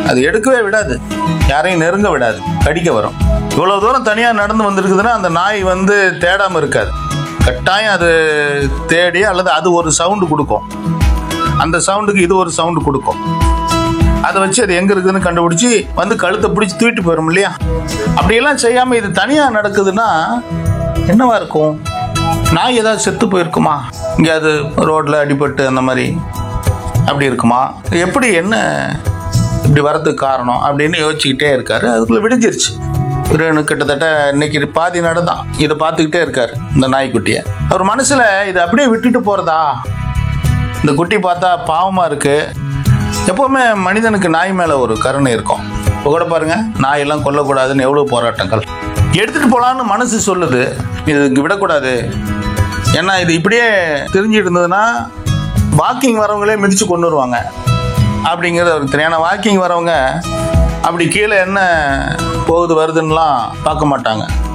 அது எடுக்கவே விடாது யாரையும் நெருங்க விடாது கடிக்க வரும் இவ்வளவு தூரம் தனியா நடந்து வந்திருக்குதுன்னா அந்த நாய் வந்து தேடாம இருக்காது கட்டாயம் அது தேடி அல்லது அது ஒரு சவுண்டு கொடுக்கும் அந்த சவுண்டுக்கு இது ஒரு சவுண்டு கொடுக்கும் அதை வச்சு அது எங்க இருக்குதுன்னு கண்டுபிடிச்சி வந்து கழுத்தை பிடிச்சி தூக்கிட்டு போயிடும் இல்லையா அப்படியெல்லாம் செய்யாம இது தனியா நடக்குதுன்னா என்னவா இருக்கும் நாய் ஏதாவது செத்து போயிருக்குமா இங்க அது ரோட்ல அடிபட்டு அந்த மாதிரி அப்படி இருக்குமா எப்படி என்ன இப்படி வரதுக்கு காரணம் அப்படின்னு யோசிச்சுக்கிட்டே இருக்காரு அதுக்குள்ள விடிஞ்சிருச்சு இவரு கிட்டத்தட்ட இன்னைக்கு பாதி நடந்தான் இதை பார்த்துக்கிட்டே இருக்காரு இந்த நாய்க்குட்டியை அவர் மனசுல இதை அப்படியே விட்டுட்டு போறதா இந்த குட்டி பார்த்தா பாவமா இருக்கு எப்பவுமே மனிதனுக்கு நாய் மேல ஒரு கருணை இருக்கும் இப்போ கூட பாருங்க நாய் எல்லாம் கொல்லக்கூடாதுன்னு எவ்வளவு போராட்டங்கள் எடுத்துட்டு போலான்னு மனசு சொல்லுது இது இங்க விடக்கூடாது ஏன்னா இது இப்படியே தெரிஞ்சிட்டு இருந்ததுன்னா வாக்கிங் வரவங்களே மிதிச்சு கொண்டு வருவாங்க அப்படிங்கிறது அவருக்கு தெரியும் ஏன்னா வாக்கிங் வரவங்க அப்படி கீழே என்ன போகுது வருதுன்னுலாம் பார்க்க மாட்டாங்க